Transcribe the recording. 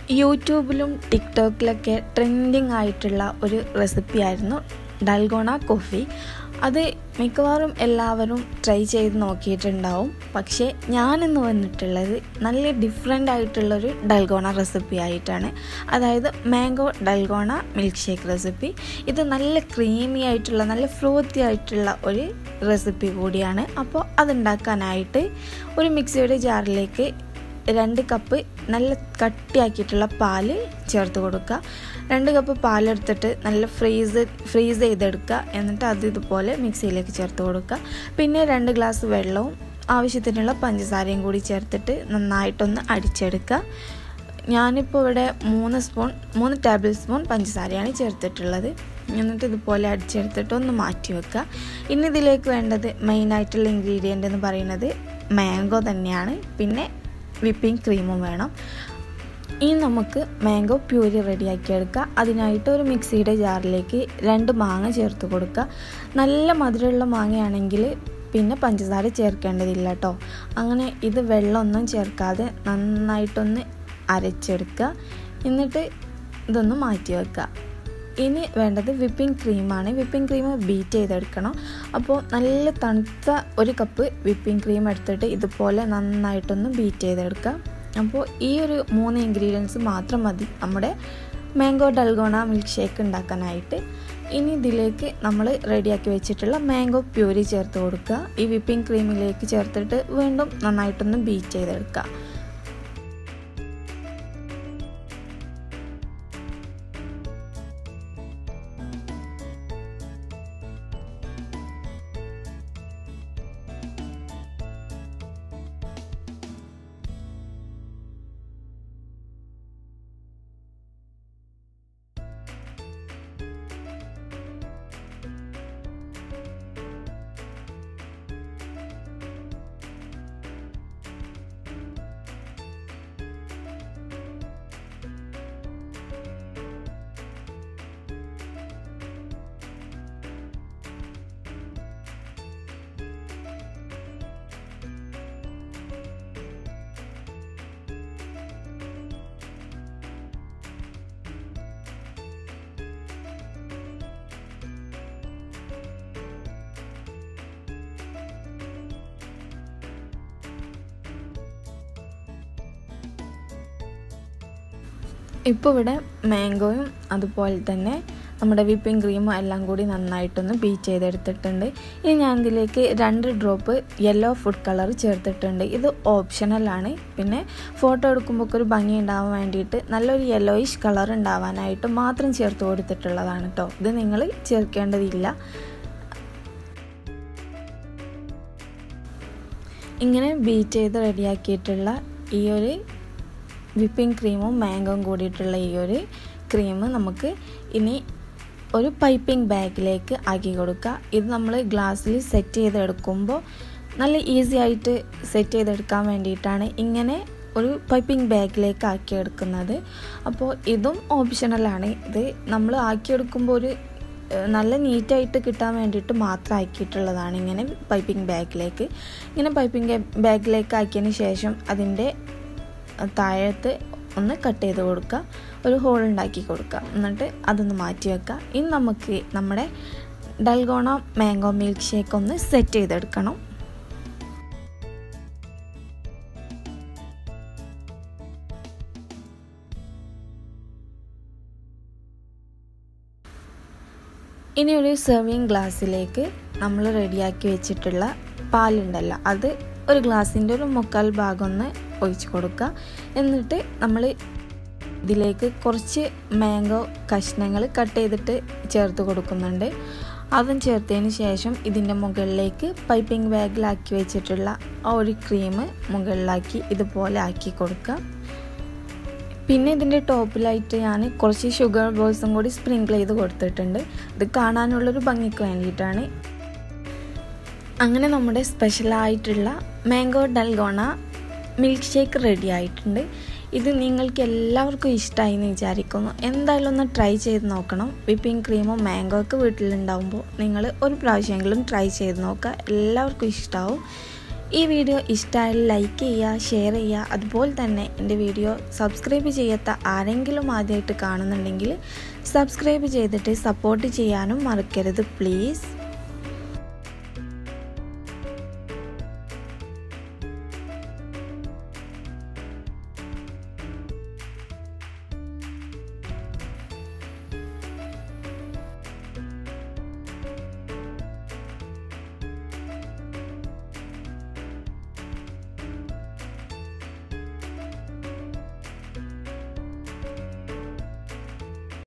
യൂട്യൂബിലും ടിക്ടോക്കിലൊക്കെ ട്രെൻഡിങ് ആയിട്ടുള്ള ഒരു റെസിപ്പിയായിരുന്നു ഡൽഗോണ കോഫി അത് മിക്കവാറും എല്ലാവരും ട്രൈ ചെയ്ത് നോക്കിയിട്ടുണ്ടാവും പക്ഷേ ഞാനിന്ന് വന്നിട്ടുള്ളത് നല്ല ഡിഫറെൻ്റ് ആയിട്ടുള്ളൊരു ഡൽഗോണ റെസിപ്പി ആയിട്ടാണ് അതായത് mango dalgona milk shake recipe ഇത് നല്ല ക്രീമി ആയിട്ടുള്ള നല്ല ഫ്രൂത്തി ആയിട്ടുള്ള ഒരു റെസിപ്പി കൂടിയാണ് അപ്പോൾ അതുണ്ടാക്കാനായിട്ട് ഒരു മിക്സിയുടെ ജാറിലേക്ക് രണ്ട് കപ്പ് നല്ല കട്ടിയാക്കിയിട്ടുള്ള പാല് ചേർത്ത് കൊടുക്കുക രണ്ട് കപ്പ് പാലെടുത്തിട്ട് നല്ല ഫ്രീസ് ഫ്രീസ് ചെയ്തെടുക്കുക എന്നിട്ട് അത് ഇതുപോലെ മിക്സിയിലേക്ക് ചേർത്ത് കൊടുക്കുക പിന്നെ രണ്ട് ഗ്ലാസ് വെള്ളവും ആവശ്യത്തിനുള്ള പഞ്ചസാരയും കൂടി ചേർത്തിട്ട് നന്നായിട്ടൊന്ന് അടിച്ചെടുക്കുക ഞാനിപ്പോൾ ഇവിടെ മൂന്ന് സ്പൂൺ മൂന്ന് ടേബിൾ സ്പൂൺ പഞ്ചസാരയാണ് ചേർത്തിട്ടുള്ളത് എന്നിട്ട് ഇതുപോലെ അടിച്ചെടുത്തിട്ട് ഒന്ന് മാറ്റി വെക്കുക ഇനി ഇതിലേക്ക് വേണ്ടത് മെയിനായിട്ടുള്ള ഇൻഗ്രീഡിയൻ്റ് എന്ന് പറയുന്നത് മാംഗോ തന്നെയാണ് പിന്നെ വിപ്പിംഗ് ക്രീമും വേണം ഇനി നമുക്ക് മാംഗോ പ്യൂരി റെഡിയാക്കി എടുക്കുക അതിനായിട്ട് ഒരു മിക്സിയുടെ ജാറിലേക്ക് രണ്ട് മാങ്ങ ചേർത്ത് കൊടുക്കുക നല്ല മധുരമുള്ള മാങ്ങയാണെങ്കിൽ പിന്നെ പഞ്ചസാര ചേർക്കേണ്ടതില്ല കേട്ടോ അങ്ങനെ ഇത് വെള്ളമൊന്നും ചേർക്കാതെ നന്നായിട്ടൊന്ന് അരച്ചെടുക്കുക എന്നിട്ട് ഇതൊന്ന് മാറ്റി വെക്കുക ഇനി വേണ്ടത് വിപ്പിംഗ് ക്രീമാണ് വിപ്പിംഗ് ക്രീം ബീറ്റ് ചെയ്തെടുക്കണം അപ്പോൾ നല്ല തണുത്ത ഒരു കപ്പ് വിപ്പിംഗ് ക്രീം എടുത്തിട്ട് ഇതുപോലെ നന്നായിട്ടൊന്ന് ബീറ്റ് ചെയ്തെടുക്കുക അപ്പോൾ ഈ ഒരു മൂന്ന് ഇൻഗ്രീഡിയൻസ് മാത്രം മതി നമ്മുടെ മാംഗോ ഡൽഗോണ മിൽക്ക് ഷേക്ക് ഉണ്ടാക്കാനായിട്ട് ഇനി ഇതിലേക്ക് നമ്മൾ റെഡിയാക്കി വെച്ചിട്ടുള്ള മാംഗോ പ്യൂരി ചേർത്ത് കൊടുക്കുക ഈ വിപ്പിംഗ് ക്രീമിലേക്ക് ചേർത്തിട്ട് വീണ്ടും നന്നായിട്ടൊന്ന് ബീറ്റ് ചെയ്തെടുക്കുക ഇപ്പോൾ ഇവിടെ മാംഗോയും അതുപോലെ തന്നെ നമ്മുടെ വിപ്പിംഗ് ക്രീമും എല്ലാം കൂടി നന്നായിട്ടൊന്ന് ബീറ്റ് ചെയ്തെടുത്തിട്ടുണ്ട് ഇനി ഞാൻ ഇതിലേക്ക് രണ്ട് ഡ്രോപ്പ് യെല്ലോ ഫുഡ് കളർ ചേർത്തിട്ടുണ്ട് ഇത് ഓപ്ഷണലാണ് പിന്നെ ഫോട്ടോ എടുക്കുമ്പോൾ ഒരു ഭംഗി ഉണ്ടാവാൻ വേണ്ടിയിട്ട് നല്ലൊരു യെല്ലോയിഷ് കളർ ഉണ്ടാവാനായിട്ട് മാത്രം ചേർത്ത് കൊടുത്തിട്ടുള്ളതാണ് കേട്ടോ ഇത് നിങ്ങൾ ചേർക്കേണ്ടതില്ല ഇങ്ങനെ ബീറ്റ് ചെയ്ത് റെഡിയാക്കിയിട്ടുള്ള ഈ ഒരു വിപ്പിംഗ് ക്രീമും മാംഗോയും കൂടിയിട്ടുള്ള ഈ ഒരു ക്രീം നമുക്ക് ഇനി ഒരു പൈപ്പിംഗ് ബാഗിലേക്ക് ആക്കി കൊടുക്കുക ഇത് നമ്മൾ ഗ്ലാസ്സിൽ സെറ്റ് ചെയ്തെടുക്കുമ്പോൾ നല്ല ഈസി ആയിട്ട് സെറ്റ് ചെയ്തെടുക്കാൻ വേണ്ടിയിട്ടാണ് ഇങ്ങനെ ഒരു പൈപ്പിംഗ് ബാഗിലേക്ക് ആക്കിയെടുക്കുന്നത് അപ്പോൾ ഇതും ഓപ്ഷണലാണ് ഇത് നമ്മൾ ആക്കിയെടുക്കുമ്പോൾ ഒരു നല്ല നീറ്റായിട്ട് കിട്ടാൻ വേണ്ടിയിട്ട് മാത്രം ആക്കിയിട്ടുള്ളതാണ് ഇങ്ങനെ പൈപ്പിംഗ് ബാഗിലേക്ക് ഇങ്ങനെ പൈപ്പിംഗ് ബാഗിലേക്ക് ആക്കിയതിന് ശേഷം അതിൻ്റെ താഴത്ത് ഒന്ന് കട്ട് ചെയ്ത് കൊടുക്കുക ഒരു ഹോൾ ഉണ്ടാക്കി കൊടുക്കുക എന്നിട്ട് അതൊന്ന് മാറ്റി വെക്കുക ഇനി നമുക്ക് നമ്മുടെ ഡൽഗോണ മാംഗോ മിൽക്ക് ഷേക്ക് ഒന്ന് സെറ്റ് ചെയ്തെടുക്കണം ഇനി ഒരു സെർവിങ് ഗ്ലാസ്സിലേക്ക് നമ്മൾ റെഡിയാക്കി വെച്ചിട്ടുള്ള പാലുണ്ടല്ലോ അത് ഒരു ഗ്ലാസിൻ്റെ ഒരു മുക്കാൽ ഭാഗം ഒന്ന് ഒഴിച്ച് കൊടുക്കുക എന്നിട്ട് നമ്മൾ ഇതിലേക്ക് കുറച്ച് മാംഗോ കഷ്ണങ്ങൾ കട്ട് ചെയ്തിട്ട് ചേർത്ത് കൊടുക്കുന്നുണ്ട് അതും ചേർത്തതിന് ശേഷം ഇതിൻ്റെ മുകളിലേക്ക് പൈപ്പിംഗ് ബാഗിലാക്കി വെച്ചിട്ടുള്ള ആ ഒരു ക്രീം മുകളിലാക്കി ഇതുപോലെ ആക്കി കൊടുക്കുക പിന്നെ ഇതിൻ്റെ ടോപ്പിലായിട്ട് ഞാൻ കുറച്ച് ഷുഗർ ബോൾസും കൂടി സ്പ്രിങ്കിൾ ചെയ്ത് കൊടുത്തിട്ടുണ്ട് ഇത് കാണാനുള്ളൊരു ഭംഗിക്ക് വേണ്ടിയിട്ടാണ് അങ്ങനെ നമ്മുടെ സ്പെഷ്യലായിട്ടുള്ള mango dalgona milk shake ready ആയിട്ടുണ്ട് ഇത് നിങ്ങൾക്ക് എല്ലാവർക്കും ഇഷ്ടമായി എന്ന് വിചാരിക്കുന്നു എന്തായാലും ഒന്ന് ട്രൈ ചെയ്ത് നോക്കണം വിപ്പിംഗ് ക്രീമും മാംഗോ ഒക്കെ വീട്ടിലുണ്ടാവുമ്പോൾ നിങ്ങൾ ഒരു പ്രാവശ്യമെങ്കിലും ട്രൈ ചെയ്ത് നോക്കുക എല്ലാവർക്കും ഇഷ്ടമാവും ഈ വീഡിയോ ഇഷ്ടമായാൽ ലൈക്ക് ചെയ്യുക ഷെയർ ചെയ്യുക അതുപോലെ തന്നെ എൻ്റെ വീഡിയോ സബ്സ്ക്രൈബ് ചെയ്യാത്ത ആരെങ്കിലും ആദ്യമായിട്ട് കാണുന്നുണ്ടെങ്കിൽ സബ്സ്ക്രൈബ് ചെയ്തിട്ട് സപ്പോർട്ട് ചെയ്യാനും മറക്കരുത് പ്ലീസ്